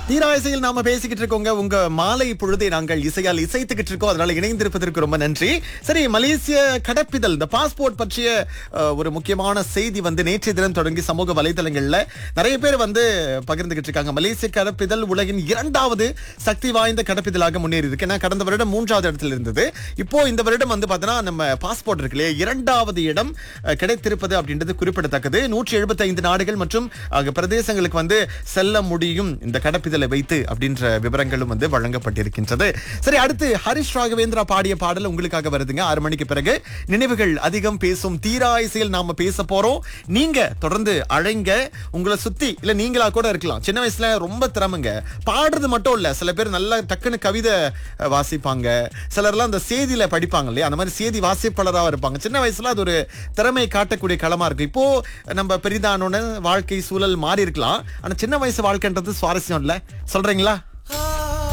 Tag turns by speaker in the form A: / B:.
A: தீரா இசையில் நாம பேசிக்கிட்டு இருக்கோங்க உங்க மாலை பொழுதை நாங்கள் இசையால் இசைத்துக்கிட்டு இருக்கோம் அதனால இணைந்திருப்பதற்கு ரொம்ப நன்றி சரி மலேசிய கடப்பிதழ் இந்த பாஸ்போர்ட் பற்றிய அஹ், ஒரு முக்கியமான செய்தி வந்து நேற்றைய தினம் தொடங்கி சமூக வலைதளங்கள்ல நிறைய பேர் வந்து பகிர்ந்துகிட்டு இருக்காங்க மலேசிய கடப்பிதழ் உலகின் இரண்டாவது சக்தி வாய்ந்த கடப்பிதழாக முன்னேறி இருக்கு ஏன்னா கடந்த வருடம் மூன்றாவது இடத்துல இருந்தது இப்போ இந்த வருடம் வந்து பார்த்தோன்னா நம்ம பாஸ்போர்ட் இருக்கு இல்லையா இரண்டாவது இடம் அஹ், கிடைத்திருப்பது அப்படின்றது குறிப்பிடத்தக்கது நூற்றி எழுபத்தி ஐந்து நாடுகள் மற்றும் அஹ், பிரதேசங்களுக்கு வந்து செல்ல முடியும் இந்த கடப்பிதழை வைத்து அப்படின்ற விவரங்களும் வந்து வழங்கப்பட்டிருக்கின்றது சரி அடுத்து ஹரிஷ் ராகவேந்திரா பாடிய பாடல் உங்களுக்காக வருதுங்க ஆறு மணிக்கு பிறகு நினைவுகள் அதிகம் பேசும் தீரா இசையில் நாம பேச போறோம் நீங்க தொடர்ந்து அழைங்க உங்களை சுத்தி இல்ல நீங்களா கூட இருக்கலாம் சின்ன வயசுல ரொம்ப திறமைங்க பாடுறது மட்டும் இல்ல சில பேர் நல்லா டக்குன்னு கவிதை அஹ், வாசிப்பாங்க சிலர்லாம் அந்த செய்தியில படிப்பாங்க இல்லையா அந்த மாதிரி செய்தி வாசிப்பாளராக இருப்பாங்க சின்ன வயசுல அது ஒரு திறமை காட்டக்கூடிய களமா இருக்கு இப்போ நம்ம பெரிதானோன்னு வாழ்க்கை சூழல் மாறி இருக்கலாம் ஆனா சின்ன வயசு வாழ்க்கைன்றது சுவாரஸ்யம் இல்ல சொல்றீங்களா